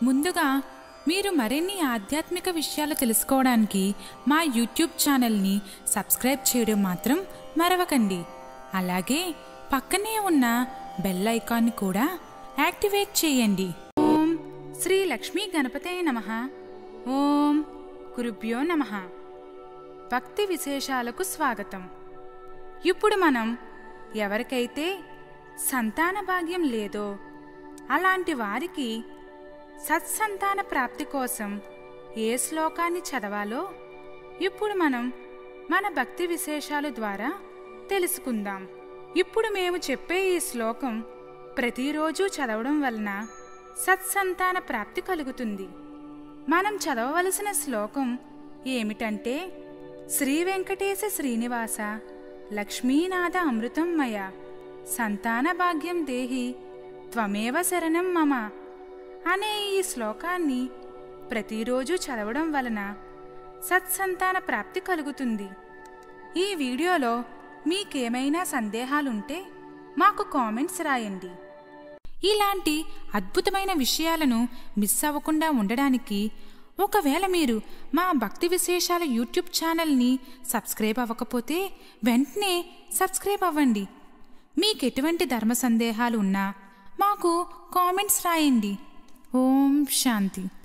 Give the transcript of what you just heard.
ముందుగా మీరు మరిన్ని ఆధ్యాత్మిక విషయాలు తెలుసుకోవడానికి మా యూట్యూబ్ ఛానల్ని సబ్స్క్రైబ్ చేయడం మాత్రం మరవకండి అలాగే పక్కనే ఉన్న బెల్ ఐకాన్ని కూడా యాక్టివేట్ చేయండి ఓం శ్రీ లక్ష్మీ గణపతే నమ ఓం గురుభ్యో నమ భక్తి విశేషాలకు స్వాగతం ఇప్పుడు మనం ఎవరికైతే సంతాన భాగ్యం లేదో అలాంటి వారికి సత్సంతాన ప్రాప్తి కోసం ఏ శ్లోకాన్ని చదవాలో ఇప్పుడు మనం మన భక్తి విశేషాలు ద్వారా తెలుసుకుందాం ఇప్పుడు మేము చెప్పే ఈ శ్లోకం ప్రతిరోజు చదవడం వలన సత్సంతాన ప్రాప్తి కలుగుతుంది మనం చదవవలసిన శ్లోకం ఏమిటంటే శ్రీ వెంకటేశ శ్రీనివాస లక్ష్మీనాథ అమృతం మయ సంతాన భాగ్యం దేహి త్వమేవ శరణం మమ అనే ఈ శ్లోకాన్ని ప్రతిరోజు చదవడం వలన సత్సంతాన ప్రాప్తి కలుగుతుంది ఈ వీడియోలో మీకేమైనా సందేహాలుంటే మాకు కామెంట్స్ రాయండి ఇలాంటి అద్భుతమైన విషయాలను మిస్ అవ్వకుండా ఉండడానికి ఒకవేళ మీరు మా భక్తి విశేషాల యూట్యూబ్ ఛానల్ని సబ్స్క్రైబ్ అవ్వకపోతే వెంటనే సబ్స్క్రైబ్ అవ్వండి మీకు ఎటువంటి ధర్మ సందేహాలు ఉన్నా మాకు కామెంట్స్ రాయండి ఓం శాంతి